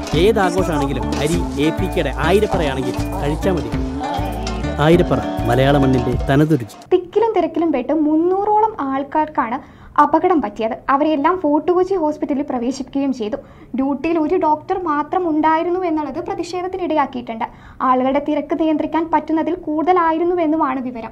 ഏത് ആഘോഷമാണെങ്കിലും അരി A P കെയുടെ ആയിരപ്പറയാണെങ്കിൽ കഴിച്ചാൽ മതി ആയിരപ്പറ മലയാള മണ്ണിന്റെ തനതുരുചി തിക്കിലും തിരക്കിലും പെട്ട് മുന്നൂറോളം ആൾക്കാർക്കാണ് അപകടം പറ്റിയത് അവരെല്ലാം ഫോർട്ട് കൊച്ചി ഹോസ്പിറ്റലിൽ പ്രവേശിപ്പിക്കുകയും ചെയ്തു ഡ്യൂട്ടിയിൽ ഒരു ഡോക്ടർ മാത്രം ഉണ്ടായിരുന്നു എന്നുള്ളത് പ്രതിഷേധത്തിനിടയാക്കിയിട്ടുണ്ട് ആളുകളുടെ തിരക്ക് നിയന്ത്രിക്കാൻ പറ്റുന്നതിൽ കൂടുതലായിരുന്നുവെന്നുമാണ് വിവരം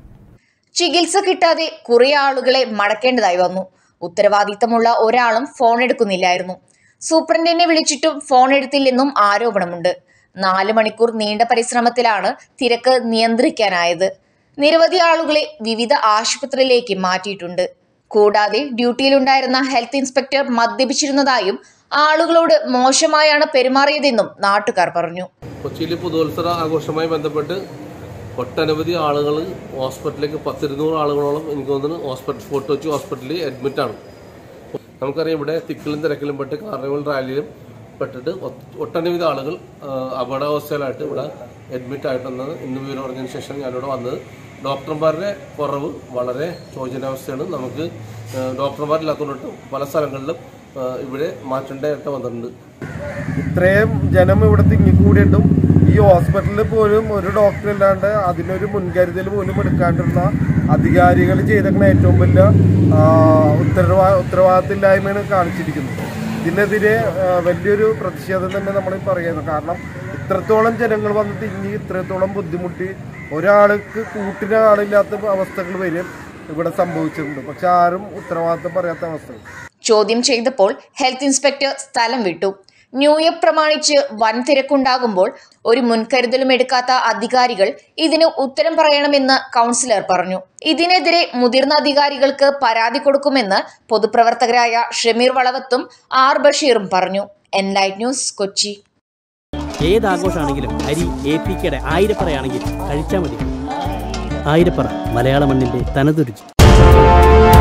ചികിത്സ കിട്ടാതെ കുറെ ആളുകളെ മടക്കേണ്ടതായി വന്നു ഉത്തരവാദിത്തമുള്ള ഒരാളും ഫോൺ എടുക്കുന്നില്ലായിരുന്നു സൂപ്രണ്ടിനെ വിളിച്ചിട്ടും ഫോൺ എടുത്തില്ലെന്നും ആരോപണമുണ്ട് നാല് മണിക്കൂർ നീണ്ട പരിശ്രമത്തിലാണ് തിരക്ക് നിയന്ത്രിക്കാനായത് നിരവധി ആളുകളെ വിവിധ ആശുപത്രിയിലേക്ക് മാറ്റിയിട്ടുണ്ട് കൂടാതെ ഡ്യൂട്ടിയിലുണ്ടായിരുന്ന ഹെൽത്ത് ഇൻസ്പെക്ടർ മദ്യപിച്ചിരുന്നതായും ആളുകളോട് മോശമായാണ് പെരുമാറിയതെന്നും നാട്ടുകാർ പറഞ്ഞു കൊച്ചിയിൽ പുതുവത്സര ആഘോഷവുമായി ബന്ധപ്പെട്ട് ഒട്ടനവധി ആളുകൾ ഹോസ്പിറ്റലിലേക്ക് പത്തിരുന്നൂറ് ആളുകളോളം എനിക്ക് തോന്നുന്നു ഹോസ്പിറ്റൽ ഫോർട്ട് കൊച്ചി ഹോസ്പിറ്റലിൽ അഡ്മിറ്റാണ് നമുക്കറിയാം ഇവിടെ തിക്കിലും തിരക്കിലും പെട്ട് കാർണിവൽ റാലിയിലും പെട്ടിട്ട് ഒ- ഒട്ടനവധി ആളുകൾ ആ, അപകടാവസ്ഥയിലായിട്ട് ഇവിടെ അഡ്മിറ്റ് ആയിട്ടുണ്ടെന്ന് ഇന്ന് വിവരം അറിഞ്ഞതിന് ശേഷം ഞാനിവിടെ വന്നത് ഡോക്ടർമാരുടെ കുറവ് വളരെ ശോചനാവസ്ഥയാണ് നമുക്ക് ആ, ഡോക്ടർമാരില്ലാത്തതുകൊണ്ട് പല സ്ഥലങ്ങളിലും ആ, ഇവിടെ മാറ്റേണ്ടതായിട്ട് വന്നിട്ടുണ്ട് ഇത്രയും ജനം ഇവിടെ തിങ്ങിക്കൂടിയിട്ടും ഈ ഹോസ്പിറ്റലിൽ പോലും ഒരു ഡോക്ടർ ഇല്ലാണ്ട് അതിനൊരു മുൻകരുതൽ പോലും എടുക്കാണ്ടുള്ള അധികാരികൾ ചെയ്തേക്കുന്ന ഏറ്റവും വലിയ ആ, ഉത്തരവാ ഉത്തരവാദിത്തമില്ലായ്മയാണ് കാണിച്ചിരിക്കുന്നത് ഇതിനെതിരെ ആ, വലിയൊരു പ്രതിഷേധം തന്നെ നമ്മൾ പറയുന്നത് കാരണം ഇത്രത്തോളം ജനങ്ങൾ വന്ന് തിങ്ങി ഇത്രത്തോളം ബുദ്ധിമുട്ടി ഒരാൾക്ക് കൂട്ടിന് ആളില്ലാത്ത അവസ്ഥകൾ വരും ഇവിടെ സംഭവിച്ചിട്ടുണ്ട് പക്ഷെ ആരും ഉത്തരവാദിത്തം പറയാത്ത അവസ്ഥകൾ ചോദ്യം ചെയ്തപ്പോൾ ഹെൽത്ത് ഇൻസ്പെക്ടർ സ്ഥലം വിട്ടു ന്യൂ ഇയർ പ്രമാണിച്ച് വൻ തിരക്കുണ്ടാകുമ്പോൾ ഒരു മുൻകരുതലും എടുക്കാത്ത അധികാരികൾ ഇതിന് ഉത്തരം പറയണമെന്ന് കൗൺസിലർ പറഞ്ഞു ഇതിനെതിരെ മുതിർന്ന അധികാരികൾക്ക് പരാതി കൊടുക്കുമെന്ന് പൊതുപ്രവർത്തകരായ ഷമീർ വളവത്തും ആർ ബഷീറും പറഞ്ഞു എൻലൈറ്റ് ന്യൂസ് കൊച്ചി ഏത് ആഘോഷമാണെങ്കിലും അരി എ പി കെയുടെ ആയിരപ്പറയാണെങ്കിൽ കഴിച്ചാൽ മതി ആയിരപ്പറ മലയാള മണ്ണിന്റെ തനതുരുചി